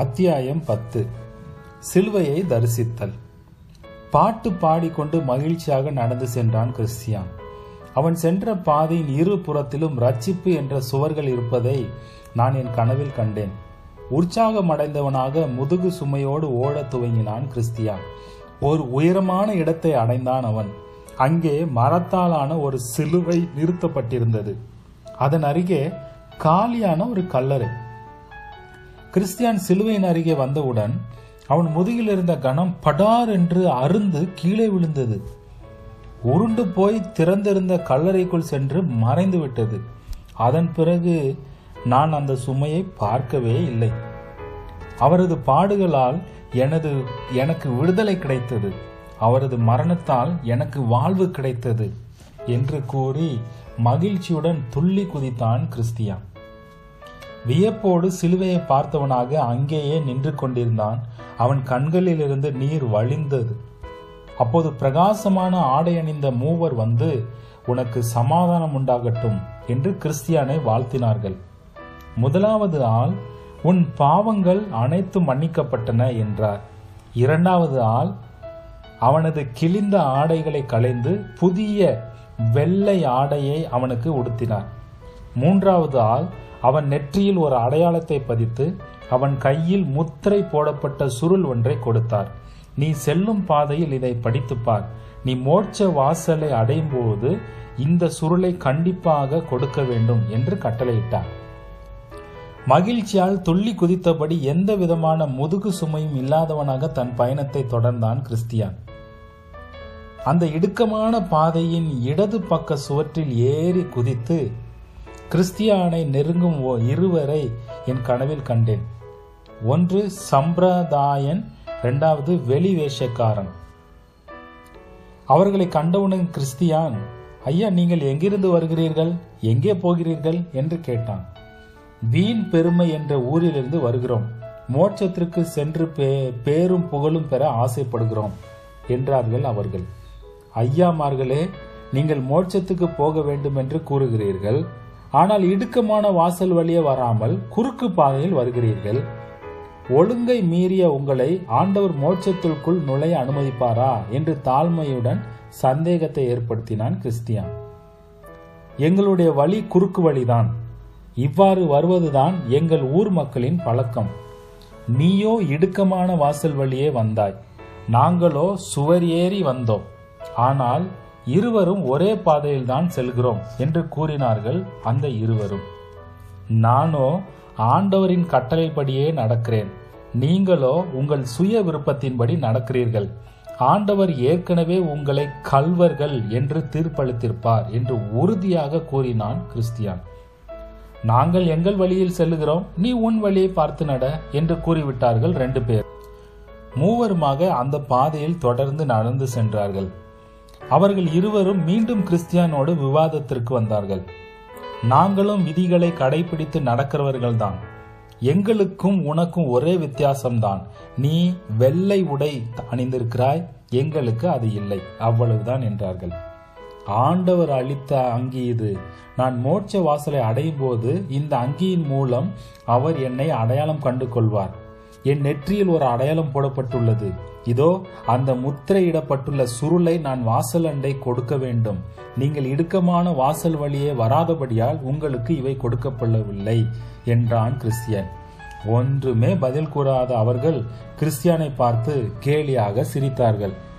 அத்தியாயம் பத்து சிலுவையை தரிசித்தல் பாட்டு பாடிக்கொண்டு மகிழ்ச்சியாக நடந்து சென்றான் கிறிஸ்தியான் அவன் சென்ற பாதையின் இரு புறத்திலும் ரட்சிப்பு என்ற சுவர்கள் இருப்பதை நான் என் கனவில் கண்டேன் உற்சாகமடைந்தவனாக முதுகு சுமையோடு ஓடத் துவங்கினான் கிறிஸ்தியான் ஒரு உயரமான இடத்தை அடைந்தான் அவன் அங்கே மரத்தாலான ஒரு சிலுவை நிறுத்தப்பட்டிருந்தது அதன் அருகே காலியான ஒரு கல்லறை கிறிஸ்தியான் சிலுவையின் அருகே வந்தவுடன் அவன் முதுகில் இருந்த கணம் படார் என்று அருந்து கீழே விழுந்தது உருண்டு போய் திறந்திருந்த கல்லறைக்குள் சென்று மறைந்து விட்டது அதன் பிறகு நான் அந்த சுமையை பார்க்கவே இல்லை அவரது பாடுகளால் எனது எனக்கு விடுதலை கிடைத்தது அவரது மரணத்தால் எனக்கு வாழ்வு கிடைத்தது என்று கூறி மகிழ்ச்சியுடன் துள்ளி குதித்தான் கிறிஸ்தியான் வியப்போடு சிலுவையை பார்த்தவனாக அங்கேயே நின்று கொண்டிருந்தான் அவன் கண்களிலிருந்து நீர் வழிந்தது அப்போது பிரகாசமான ஆடை அணிந்த மூவர் வந்து உனக்கு சமாதானம் உண்டாகட்டும் என்று கிறிஸ்தியானை வாழ்த்தினார்கள் முதலாவது ஆள் உன் பாவங்கள் அனைத்து மன்னிக்கப்பட்டன என்றார் இரண்டாவது ஆள் அவனது கிழிந்த ஆடைகளை களைந்து புதிய வெள்ளை ஆடையை அவனுக்கு உடுத்தினார் மூன்றாவது ஆள் அவன் நெற்றியில் ஒரு அடையாளத்தை பதித்து அவன் கையில் முத்திரை போடப்பட்ட சுருள் ஒன்றை கொடுத்தார் நீ செல்லும் பாதையில் இதை படித்துப்பார் நீ மோட்ச வாசலை அடையும் போது இந்த சுருளை கண்டிப்பாக கொடுக்க வேண்டும் என்று கட்டளையிட்டார் மகிழ்ச்சியால் துள்ளி குதித்தபடி எந்த விதமான முதுகு சுமையும் இல்லாதவனாக தன் பயணத்தை தொடர்ந்தான் கிறிஸ்தியான் அந்த இடுக்கமான பாதையின் இடது பக்க சுவற்றில் ஏறி குதித்து கிறிஸ்தியானை நெருங்கும் இருவரை என் கனவில் கண்டேன் ஒன்று சம்பிரதாயன் இரண்டாவது வெளி வேஷக்காரன் அவர்களை கண்டவுடன் கிறிஸ்தியான் ஐயா நீங்கள் எங்கிருந்து வருகிறீர்கள் எங்கே போகிறீர்கள் என்று கேட்டான் வீண் பெருமை என்ற ஊரிலிருந்து வருகிறோம் மோட்சத்திற்கு சென்று பேரும் புகழும் பெற ஆசைப்படுகிறோம் என்றார்கள் அவர்கள் ஐயாமார்களே நீங்கள் மோட்சத்துக்கு போக வேண்டும் என்று கூறுகிறீர்கள் ஆனால் இடுக்கமான வாசல் வழியே வராமல் குறுக்கு பாதையில் வருகிறீர்கள் ஒழுங்கை மீறிய உங்களை ஆண்டவர் மோட்சத்திற்குள் நுழைய அனுமதிப்பாரா என்று தாழ்மையுடன் சந்தேகத்தை ஏற்படுத்தினான் கிறிஸ்தியான் எங்களுடைய வழி குறுக்கு வழிதான் இவ்வாறு வருவதுதான் எங்கள் ஊர் மக்களின் பழக்கம் நீயோ இடுக்கமான வாசல் வழியே வந்தாய் நாங்களோ சுவர் ஏறி வந்தோம் ஆனால் இருவரும் ஒரே பாதையில் தான் செல்கிறோம் என்று கூறினார்கள் அந்த இருவரும் நானோ ஆண்டவரின் கட்டளைப்படியே நடக்கிறேன் நீங்களோ உங்கள் சுய விருப்பத்தின்படி நடக்கிறீர்கள் ஆண்டவர் ஏற்கனவே உங்களை கல்வர்கள் என்று தீர்ப்பளித்திருப்பார் என்று உறுதியாக கூறினான் கிறிஸ்தியான் நாங்கள் எங்கள் வழியில் செல்லுகிறோம் நீ உன் வழியை பார்த்து நட என்று கூறிவிட்டார்கள் ரெண்டு பேர் மூவருமாக அந்த பாதையில் தொடர்ந்து நடந்து சென்றார்கள் அவர்கள் இருவரும் மீண்டும் கிறிஸ்தியானோடு விவாதத்திற்கு வந்தார்கள் நாங்களும் விதிகளை கடைபிடித்து நடக்கிறவர்கள்தான் எங்களுக்கும் உனக்கும் ஒரே வித்தியாசம்தான் நீ வெள்ளை உடை அணிந்திருக்கிறாய் எங்களுக்கு அது இல்லை அவ்வளவுதான் என்றார்கள் ஆண்டவர் அளித்த அங்கி இது நான் மோட்ச வாசலை அடையும் போது இந்த அங்கியின் மூலம் அவர் என்னை அடையாளம் கண்டு கொள்வார் என் நெற்றியில் ஒரு அடையாளம் போடப்பட்டுள்ளது இதோ அந்த முத்திரையிடப்பட்டுள்ள சுருளை நான் வாசல் அண்டை கொடுக்க வேண்டும் நீங்கள் இடுக்கமான வாசல் வழியே வராதபடியால் உங்களுக்கு இவை கொடுக்கப்படவில்லை என்றான் கிறிஸ்தியன் ஒன்றுமே பதில் கூறாத அவர்கள் கிறிஸ்தியானை பார்த்து கேலியாக சிரித்தார்கள்